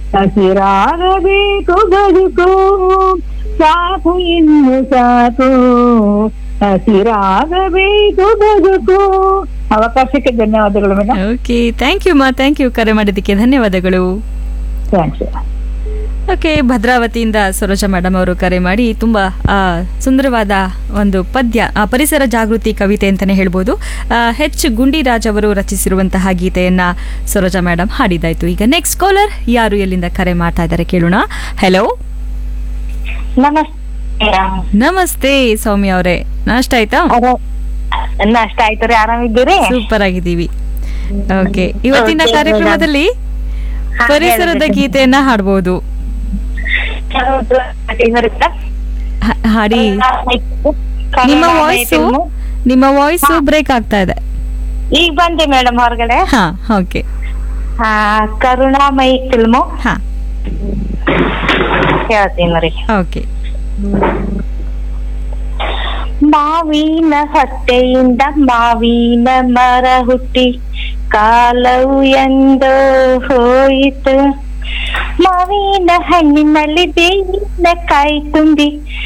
ಹಸಿರಾಗಬೇಕು ಬದುಕು ಸಾಕು ಇನ್ನು ಸಾಕು ಹಸಿರಾಗಬೇಕು ಬದುಕು ಅವಕಾಶಕ್ಕೆ ಧನ್ಯವಾದಗಳು ಮೇಡಮ್ ಓಕೆ ಥ್ಯಾಂಕ್ ಯು ಮಾ ಥ್ಯಾಂಕ್ ಯು ಕರೆ ಮಾಡಿದ್ದಕ್ಕೆ ಧನ್ಯವಾದಗಳು ಥ್ಯಾಂಕ್ಸ್ ಓಕೆ ಭದ್ರಾವತಿಯಿಂದ ಸರೋಜ ಮೇಡಮ್ ಅವರು ಕರೆ ಮಾಡಿ ತುಂಬ ಆ, ಸುಂದರವಾದ ಒಂದು ಪದ್ಯ ಆ, ಪರಿಸರ ಜಾಗೃತಿ ಕವಿತೆ ಅಂತಲೇ ಹೇಳ್ಬೋದು ಹೆಚ್ ಗುಂಡಿರಾಜ್ ಅವರು ರಚಿಸಿರುವಂತಹ ಗೀತೆಯನ್ನ ಸರೋಜ ಮೇಡಮ್ ಹಾಡಿದಾಯ್ತು ಈಗ ನೆಕ್ಸ್ಟ್ ಕಾಲರ್ ಯಾರು ಎಲ್ಲಿಂದ ಕರೆ ಮಾಡ್ತಾ ಇದ್ದಾರೆ ಕೇಳೋಣ ಹೆಲೋ ನಮಸ್ತೆ ನಮಸ್ತೆ ಸೌಮ್ಯ ಅವರೇ ನಾಷ್ಟ ಆಯ್ತಾ ನಾಷ್ಟ ಆಯ್ತು ರೀ ಆರಾಮಿದ್ದೀರಿ ಸೂಪರ್ ಆಗಿದ್ದೀವಿ ಓಕೆ ಇವತ್ತಿನ Okay, ಕಾರ್ಯಕ್ರಮದಲ್ಲಿ ಹಾ, ಪರಿಸರದ ಹೇಳ್ರಿ. ಗೀತೆಯನ್ನ ಹಾಡ್ಬೋದು ಹ- ಹಾಡಿ ನಿಮ್ಮ ವಾಯ್ಸು ನಿಮ್ಮ ವಾಯ್ಸು ಬ್ರೇಕ್ ಆಗ್ತಾ ಇದೆ ಈಗ ಬಂದೆ ಮೇಡಮ್ ಹೊರಗಡೆ ಹಾ ಓಕೆ ಹಾ ಕರುಣಾಮಯಿ ಫಿಲ್ಮು ಹಾ ಹೇಳ್ತೀನಿ ರೀ ಓಕೆ ಮಾವಿನ ಹೊಟ್ಟೆಯಿಂದ ಮಾವಿನ ಮರ ಹುಟ್ಟಿ ಕಾಲವು ಎಂದೋ ಹೋಯಿತು ಮಾವಿನ ಹಣ್ಣಿನಲ್ಲಿ ಬೇವಿನ ಕಾಯಿ ತುಂಬಿ